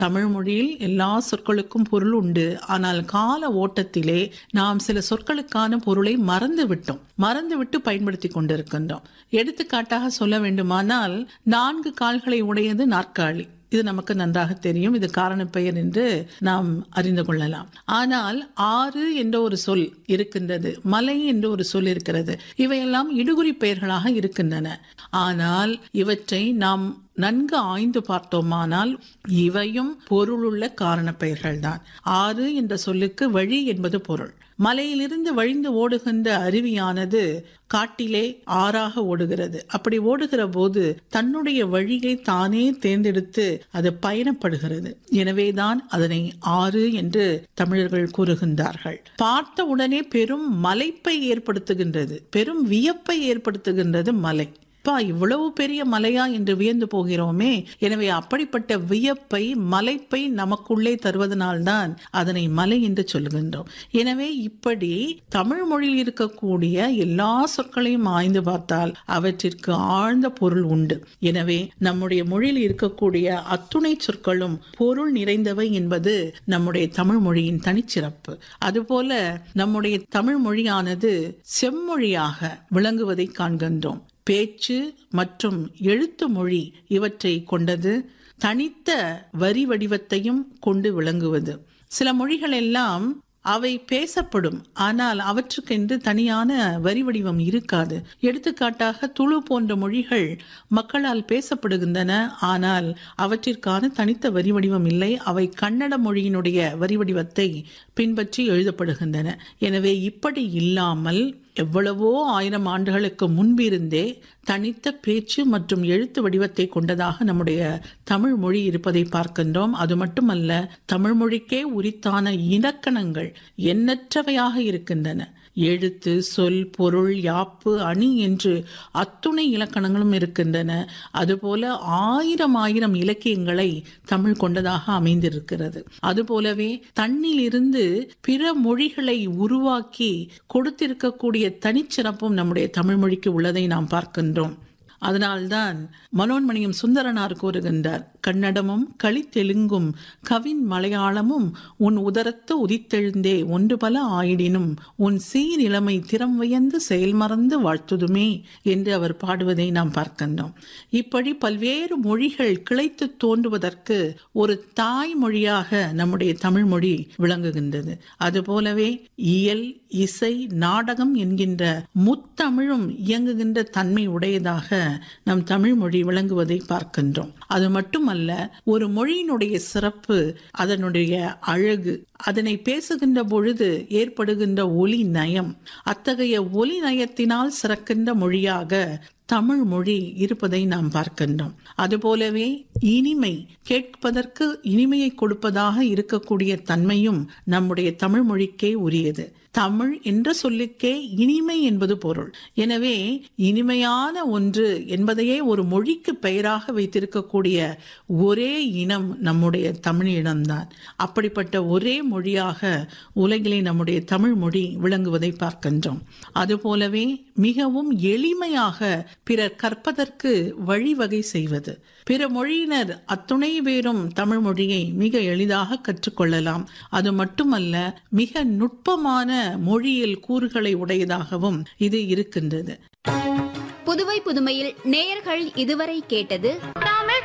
தமிழ் மொழியில் எல்லா சொற்களுக்கும் பொருள் உண்டு ஆனால் கால ஓட்டத்திலே நாம் சில சொற்களுக்கான பொருளை மறந்து விட்டோம் மறந்து விட்டு பயன்படுத்தி கொண்டிருக்கின்றோம் எடுத்துக்காட்டாக சொல்ல வேண்டுமானால் நான்கு கால்களை உடையது நாற்காலி இது நமக்கு நன்றாக தெரியும் இது காரண பெயர் என்று நாம் அறிந்து கொள்ளலாம் ஆனால் ஆறு என்ற ஒரு சொல் இருக்கின்றது மலை என்ற ஒரு சொல் இருக்கிறது இவையெல்லாம் இடுகுறி பெயர்களாக இருக்கின்றன ஆனால் இவற்றை நாம் நன்கு ஆய்ந்து பார்த்தோமானால் இவையும் பொருளுள்ள காரண பெயர்கள்தான் ஆறு என்ற சொல்லுக்கு வழி என்பது பொருள் மலையிலிருந்து வழிந்து ஓடுகின்ற அருவியானது காட்டிலே ஆறாக ஓடுகிறது அப்படி ஓடுகிற போது தன்னுடைய வழியை தானே தேர்ந்தெடுத்து அது பயணப்படுகிறது எனவேதான் அதனை ஆறு என்று தமிழர்கள் கூறுகின்றார்கள் பார்த்த உடனே பெரும் மலைப்பை ஏற்படுத்துகின்றது பெரும் வியப்பை ஏற்படுத்துகின்றது மலை பா இவ்வளவு பெரிய மலையா என்று வியந்து போகிறோமே எனவே அப்படிப்பட்ட வியப்பை மலைப்பை நமக்குள்ளே தருவதனால்தான் அதனை மலை என்று சொல்லுகின்றோம் எனவே இப்படி தமிழ் மொழியில் இருக்கக்கூடிய எல்லா சொற்களையும் ஆய்ந்து பார்த்தால் அவற்றிற்கு ஆழ்ந்த பொருள் உண்டு எனவே நம்முடைய மொழியில் இருக்கக்கூடிய அத்துணை சொற்களும் பொருள் நிறைந்தவை என்பது நம்முடைய தமிழ் மொழியின் தனிச்சிறப்பு அதுபோல நம்முடைய தமிழ் மொழியானது செம்மொழியாக விளங்குவதை காண்கின்றோம் பேச்சு மற்றும் எழுத்து மொழி இவற்றை கொண்டது தனித்த வரி வடிவத்தையும் கொண்டு விளங்குவது சில மொழிகள் எல்லாம் அவை பேசப்படும் ஆனால் அவற்றுக்கென்று தனியான வரி வடிவம் இருக்காது எடுத்துக்காட்டாக துளு போன்ற மொழிகள் மக்களால் பேசப்படுகின்றன ஆனால் அவற்றிற்கான தனித்த வரி வடிவம் இல்லை அவை கன்னட மொழியினுடைய வரி வடிவத்தை பின்பற்றி எழுதப்படுகின்றன எனவே இப்படி இல்லாமல் எவ்வளவோ ஆயிரம் ஆண்டுகளுக்கு முன்பிருந்தே தனித்த பேச்சு மற்றும் எழுத்து வடிவத்தை கொண்டதாக நம்முடைய தமிழ் மொழி இருப்பதை பார்க்கின்றோம் அது மட்டுமல்ல தமிழ் மொழிக்கே உரித்தான இலக்கணங்கள் எண்ணற்றவையாக இருக்கின்றன எழுத்து சொல் பொருள் யாப்பு அணி என்று அத்துணை இலக்கணங்களும் இருக்கின்றன அதுபோல ஆயிரம் ஆயிரம் இலக்கியங்களை தமிழ் கொண்டதாக அமைந்திருக்கிறது அதுபோலவே தன்னிலிருந்து பிற மொழிகளை உருவாக்கி கொடுத்திருக்கக்கூடிய தனிச்சிறப்பும் நம்முடைய தமிழ் மொழிக்கு உள்ளதை நாம் பார்க்கின்றோம் அதனால்தான் மனோன்மணியம் சுந்தரனார் கூறுகின்றார் கன்னடமும் களித்தெலுங்கும் கவின் மலையாளமும் உன் உதரத்து உதித்தெழுந்தே ஒன்று பல ஆயிடினும் உன் சீரிழமை திறம் வியந்து செயல் மறந்து வாழ்த்துதுமே என்று அவர் பாடுவதை நாம் பார்க்கின்றோம் இப்படி பல்வேறு மொழிகள் கிளைத்து தோன்றுவதற்கு ஒரு தாய் மொழியாக நம்முடைய தமிழ் மொழி விளங்குகின்றது அதுபோலவே இயல் இசை நாடகம் என்கின்ற முத்தமிழும் இயங்குகின்ற தன்மை உடையதாக நம் தமிழ் மொழி விளங்குவதை பார்க்கின்றோம் அது மட்டுமல்ல ஒரு மொழியினுடைய சிறப்பு அதனுடைய அழகு அதனை பேசுகின்ற பொழுது ஏற்படுகின்ற ஒலி நயம் அத்தகைய ஒலி நயத்தினால் சிறக்கின்ற மொழியாக தமிழ் மொழி இருப்பதை நாம் பார்க்கின்றோம் அதுபோலவே இனிமை கேட்பதற்கு இனிமையை கொடுப்பதாக இருக்கக்கூடிய தன்மையும் நம்முடைய தமிழ் மொழிக்கே உரியது தமிழ் என்ற சொல்லுக்கே இனிமை என்பது பொருள் எனவே இனிமையான ஒன்று என்பதையே ஒரு மொழிக்கு பெயராக வைத்திருக்கக்கூடிய ஒரே இனம் நம்முடைய தமிழ் இனம்தான் அப்படிப்பட்ட ஒரே மொழியாக உலகிலே நம்முடைய தமிழ் மொழி விளங்குவதை பார்க்கின்றோம் அதுபோலவே மிகவும் எளிமையாக பிறர் கற்பதற்கு வழிவகை செய்வது பிற மொழியினர் அத்துணை பேரும் தமிழ் மொழியை மிக எளிதாக கற்றுக்கொள்ளலாம் அது மட்டுமல்ல மிக நுட்பமான மொழியியல் கூறுகளை உடையதாகவும் இது இருக்கின்றது புதுவை புதுமையில் நேயர்கள் இதுவரை கேட்டது